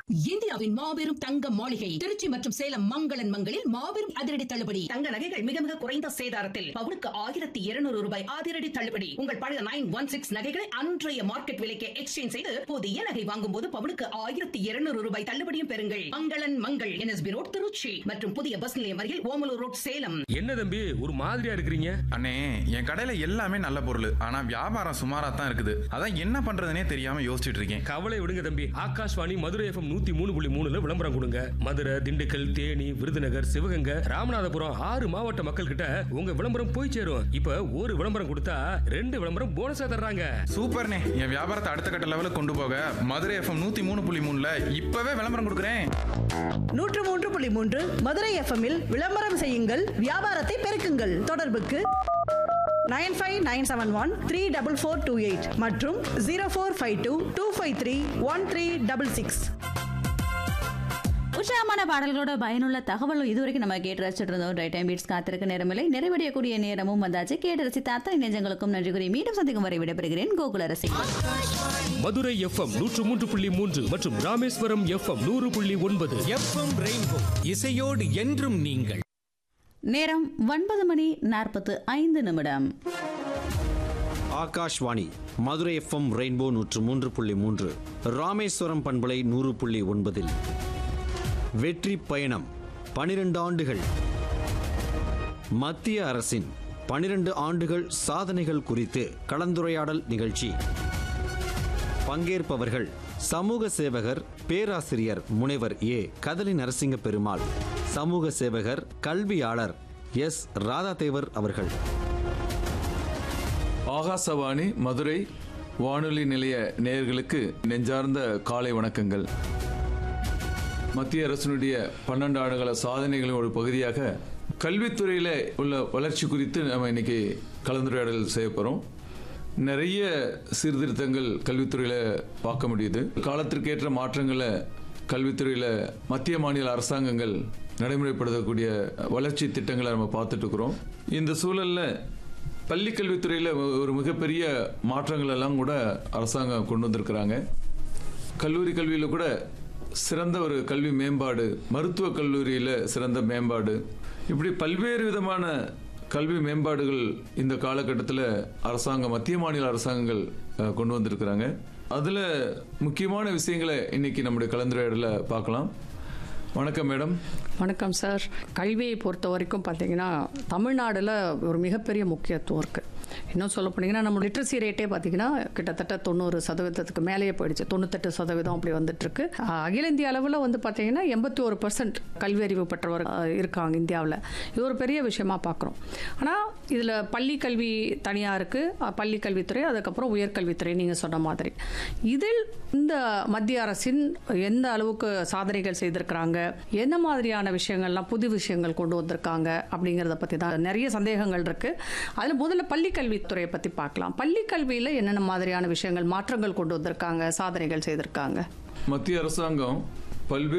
இந்தியாவின் மாபெரும் தங்க மாளிகை திருச்சி மற்றும் சேலம் மங்களன் மங்களில் மாபெரும் அதிரடி தள்ளுபடி தங்க நகைகள் மிக மிக குறைந்த சேதாரத்தில் பவுனுக்கு ஆயிரத்தி இருநூறு ரூபாய் அதிரடி தள்ளுபடி உங்கள் பழைய நைன் ஒன் சிக்ஸ் நகைகளை அன்றைய மார்க்கெட் விலைக்கு எக்ஸ்சேஞ்ச் செய்து புதிய நகை வாங்கும் போது பவுனுக்கு ஆயிரத்தி இருநூறு ரூபாய் தள்ளுபடியும் பெறுங்கள் மங்களன் மங்கள் என்எஸ்பி ரோட் திருச்சி மற்றும் புதிய பஸ் நிலையம் அருகில் ஓமலூர் ரோட் சேலம் என்ன தம்பி ஒரு மாதிரியா இருக்கிறீங்க அண்ணே என் கடையில எல்லாமே நல்ல பொருள் ஆனா வியாபாரம் சுமாரா தான் இருக்குது அதான் என்ன பண்றதுனே தெரியாம யோசிச்சுட்டு இருக்கேன் கவலை விடுங்க தம்பி ஆகாஷ்வாணி மதுரை எஃப்எம் நூத்தி மூணு புள்ளி மூணுல விளம்பரம் கொடுங்க மதுரை திண்டுக்கல் தேனி விருதுநகர் சிவகங்கை ராமநாதபுரம் ஆறு மாவட்ட மக்கள் கிட்ட உங்க விளம்பரம் போய் சேரும் இப்ப ஒரு விளம்பரம் கொடுத்தா ரெண்டு விளம்பரம் போனஸா தர்றாங்க சூப்பர்ண்ணே என் வியாபாரத்தை அடுத்த கட்ட லெவலுக்கு கொண்டு போக மதுரை எஃப்எம் நூத்தி மூணு புள்ளி மூணுல இப்பவே விளம்பரம் கொடுக்குறேன் நூற்று மூன்று புள்ளி மூன்று மதுரை எஃப்எம்மில் விளம்பரம் செய்யுங்கள் வியாபாரத்தை பெருக்குங்கள் தொடர்புக்கு nine five nine seven one three double four two eight மற்றும் zero four five two two five three one three double six உற்சாகமான பாடல்களோட பயனுள்ள தகவலும் இதுவரைக்கும் நம்ம கேட்டு ரசிச்சுட்டு இருந்தோம் ரைட் டைம் பீட்ஸ் காத்திருக்க நேரமில்லை நிறைவடையக்கூடிய நேரமும் வந்தாச்சு கேட்டு ரசித்த அத்தனை நெஞ்சங்களுக்கும் நன்றி கூறி மீண்டும் சந்திக்கும் வரை விடைபெறுகிறேன் கோகுல ரசிகர் மதுரை எஃப்எம் நூற்று மூன்று புள்ளி மூன்று மற்றும் ராமேஸ்வரம் எஃப்எம் நூறு புள்ளி ஒன்பது எஃப்எம் ரெயின்போ இசையோடு என்றும் நீங்கள் நேரம் ஒன்பது மணி நாற்பத்து ஐந்து நிமிடம் ஆகாஷ்வாணி மதுரை எஃப்எம் ரெயின்போ நூற்று மூன்று புள்ளி மூன்று ராமேஸ்வரம் பண்பலை நூறு புள்ளி ஒன்பதில் வெற்றி பயணம் பனிரெண்டு ஆண்டுகள் மத்திய அரசின் பனிரெண்டு ஆண்டுகள் சாதனைகள் குறித்து கலந்துரையாடல் நிகழ்ச்சி பங்கேற்பவர்கள் சமூக சேவகர் பேராசிரியர் முனைவர் ஏ கதலி நரசிங்க பெருமாள் சமூக சேவகர் கல்வியாளர் எஸ் ராதாதேவர் அவர்கள் ஆகாசவாணி மதுரை வானொலி நிலைய நேயர்களுக்கு நெஞ்சார்ந்த காலை வணக்கங்கள் மத்திய அரசினுடைய பன்னெண்டு ஆண்டுகால சாதனைகளின் ஒரு பகுதியாக கல்வித்துறையில் உள்ள வளர்ச்சி குறித்து நம்ம இன்னைக்கு கலந்துரையாடல் செய்ய போகிறோம் நிறைய சீர்திருத்தங்கள் கல்வித்துறையில் பார்க்க முடியுது காலத்திற்கேற்ற மாற்றங்களை கல்வித்துறையில் மத்திய மாநில அரசாங்கங்கள் நடைமுறைப்படுத்தக்கூடிய வளர்ச்சி திட்டங்களை நம்ம பார்த்துட்டு இருக்கிறோம் இந்த சூழலில் பள்ளி கல்வித்துறையில் ஒரு மிகப்பெரிய மாற்றங்கள் எல்லாம் கூட அரசாங்கம் கொண்டு வந்திருக்கிறாங்க கல்லூரி கல்வியில் கூட சிறந்த ஒரு கல்வி மேம்பாடு மருத்துவ கல்லூரியில் சிறந்த மேம்பாடு இப்படி பல்வேறு விதமான கல்வி மேம்பாடுகள் இந்த காலகட்டத்தில் அரசாங்கம் மத்திய மாநில அரசாங்கங்கள் அஹ், கொண்டு வந்திருக்கிறாங்க அதில் முக்கியமான விஷயங்களை இன்னைக்கு நம்முடைய கலந்துரையாடலில் பார்க்கலாம் வணக்கம் மேடம் வணக்கம் சார் கல்வியை பொறுத்த வரைக்கும் பார்த்தீங்கன்னா தமிழ்நாடுல ஒரு மிகப்பெரிய முக்கியத்துவம் இருக்குது இன்னும் சொல்ல போனீங்கன்னா நம்ம லிட்ரஸி ரேட்டே பார்த்தீங்கன்னா கிட்டத்தட்ட தொண்ணூறு சதவீதத்துக்கு மேலேயே போயிடுச்சு தொண்ணூத்தெட்டு சதவீதம் அப்படி வந்துட்டுருக்கு அகில இந்திய அளவில் வந்து பார்த்தீங்கன்னா எண்பத்தி ஒரு பர்சன்ட் கல்வி அறிவு பெற்றவர் அஹ், இருக்காங்க இந்தியாவில் இது ஒரு பெரிய விஷயமா பார்க்குறோம் ஆனால் இதில் பள்ளி கல்வி தனியாக இருக்குது பள்ளி கல்வித்துறை அதுக்கப்புறம் உயர்கல்வித்துறை நீங்கள் சொன்ன மாதிரி இதில் இந்த மத்திய அரசின் எந்த அளவுக்கு சாதனைகள் செய்திருக்கிறாங்க என்ன மாதிரியான விஷயங்கள்லாம் புது விஷயங்கள் கொண்டு வந்திருக்காங்க அப்படிங்கிறத பற்றி தான் நிறைய சந்தேகங்கள் இருக்குது அதில் முதல்ல பள்ளி கல்வித்துறையை பற்றி பார்க்கலாம் பள்ளி கல்வியில் என்னென்ன மாதிரியான விஷயங்கள் மாற்றங்கள் கொண்டு வந்திருக்காங்க சாதனைகள் செய்திருக்காங்க மத்திய அரசாங்கம் பல்வேறு